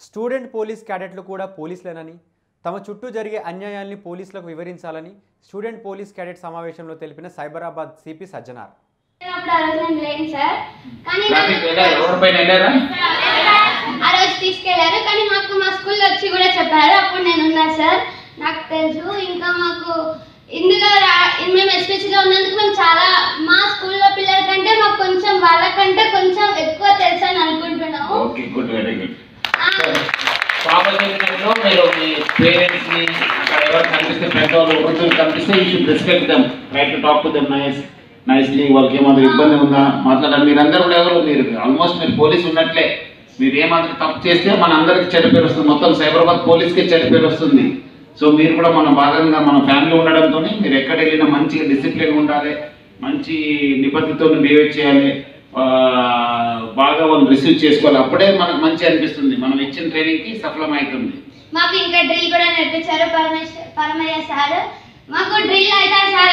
student police క్యాడెట్లు కూడా పోలీసులేనని తమ చుట్టూ జరిగే అన్యాయాల్ని పోలీసులకు వివరించాలని స్టూడెంట్ పోలీస్ క్యాడెట్ సమావేశంలో తెలిపిన సైబరాబాద్ సిపి సజ్జనార్ అప్పుడు ఆ రోజు నేను లేను సార్ కానీ ట్రాఫిక్ వెళ్ళారు ఎవరి పైన వెళ్ళారా ఆ రోజు తీసుకెళ్లారు కానీ మాకు మా స్కూల్లో వచ్చి కూడా చెప్పారు అప్పుడు నేను ఉన్నా సార్ నాకు తెలుసు ఇంకా మాకు ఇందులో రా- మేము ఎస్పెషల్గా ఉన్నందుకు మేము చాలా మా స్కూల్లో పిల్లల కంటే మాకు కొంచెం వాళ్ళకంటే కొంచెం ఎక్కువ తెలుసు అని అనుకుంటున్నాము ఓకే గుడ్ వెరీ గుడ్ ఆ, పాప జీవితంలో మీరు మీ పేరెంట్స్ ని అక్కడ ఎవరు కనిపిస్తే పెద్దవాళ్ళు వృద్ధులు కనిపిస్తే you should respect them right to talk to them nice nicely వాళ్ళకి ఏమాత్రం ఇబ్బంది ఉందా మాట్లాడాలి మీరందరూ కూడా ఎవరు మీరు ఆల్మోస్ట్ మీరు పోలీస్ ఉన్నట్లే మీరు ఏమాత్రం తప్పు చేస్తే మన అందరికి చెడ్డ పేరు వస్తుంది మొత్తం సైబరాబాద్ పోలీస్కే చెడ్డ పేరు వస్తుంది సో మీరు కూడా మన భాగంగా మన ఫ్యామిలీ ఉండడంతో మీరు ఎక్కడ వెళ్ళినా మంచిగా డిసిప్లిన్ ఉండాలి మంచి నిబద్ధతతో బిహేవ్ చేయాలి ఆ, బాగా వాళ్ళు రిసీవ్ చేసుకోవాలి అప్పుడే మనకు మంచి అనిపిస్తుంది మనం ఇచ్చిన ట్రైనింగ్కి సఫలం అవుతుంది మాకు ఇంకా డ్రిల్ కూడా నేర్పించారు పరమేశ్వర్ పరమయ్య సార్ మాకు డ్రిల్ అయితే ఆ సార్